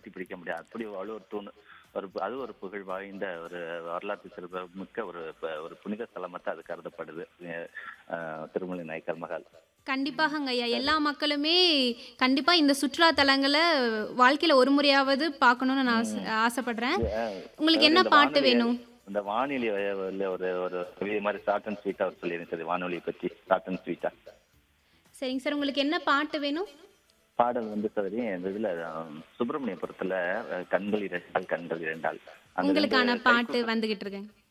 கட்டி பிடிக்க முடியாது அப்படி அவ்வளோ ஒரு தூண் ஒரு அது ஒரு புகழ் வாய்ந்த ஒரு வரலாற்று சிறப்பு மிக்க ஒரு ப- ஒரு புனித ஸ்தலமாக அது கருதப்படுது அஹ், திருமலை நாயக்கர் மகால் கண்டிப்பாகங்க ஐயா எல்லா மக்களுமே கண்டிப்பா இந்த சுற்றுலா தலங்களை வாழ்க்கையில ஒரு முறையாவது பார்க்கணும்னு நான் ஆசை- ஆசைப்படுறேன் உங்களுக்கு என்ன இந்த பாட்டு வானொலி- வேணும் இந்த வானொலி வ- ஒரு ஒரு கவிதை மாதிரி ஷார்ட் அண்ட் ஸ்வீட்டா அவர் சொல்லியிருந்தது வானொலியை பற்றி ஷார்ட் அண்ட் ஸ்வீட்டா சரிங்க சார் உங்களுக்கு என்ன பாட்டு வேணும் பாடல் வந்து சரி இந்த இதுல அஹ், சுப்பிரமணியபுரத்துல அஹ், கண்கள் இரண்டால் கண்கள் இரண்டால் அந்த உங்களுக்கான ரெண்டு பாட்டு வந்துகிட்டு இருக்கேன்